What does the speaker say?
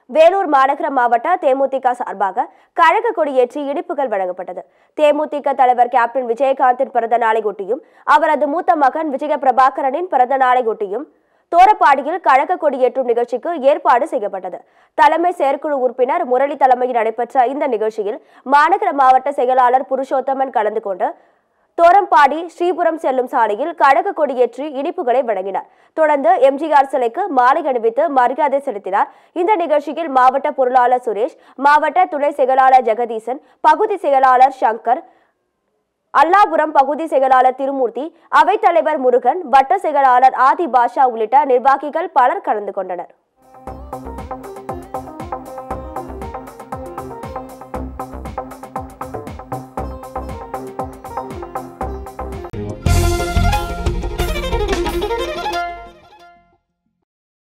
வேலூர் மாநகர மாவட்ட தேமுதிக சார்பாக கழக கொடியேற்றி இனிப்புகள் வழங்கப்பட்டது தேமுதிக தலைவர் கேப்டன் விஜயகாந்தின் பிறந்த நாளை ஒட்டியும் அவரது மூத்த மகன் விஜய பிரபாகரனின் பிறந்த நாளை ஒட்டியும் தோரப்பாடியில் கழக கொடியேற்றும் நிகழ்ச்சிக்கு ஏற்பாடு செய்யப்பட்டது தலைமை செயற்குழு உறுப்பினர் முரளி தலைமையில் நடைபெற்ற இந்த நிகழ்ச்சியில் மாநகர மாவட்ட செயலாளர் புருஷோத்தமன் கலந்து கொண்டு தோரம்பாடி ஸ்ரீபுரம் செல்லும் சாலையில் கழக கொடியேற்றி இனிப்புகளை வழங்கினார் தொடர்ந்து எம்ஜிஆர் சிலைக்கு மாலை அணிவித்து மரியாதை செலுத்தினார் இந்த நிகழ்ச்சியில் மாவட்ட பொருளாளர் சுரேஷ் மாவட்ட துணை செயலாளர் ஜெகதீசன் பகுதி செயலாளர் சங்கர் அல்லாபுரம் பகுதி செயலாளர் திருமூர்த்தி அவைத்தலைவர் முருகன் வட்ட செயலாளர் ஆதி பாஷா உள்ளிட்ட நிர்வாகிகள் பலர் கலந்து கொண்டனர்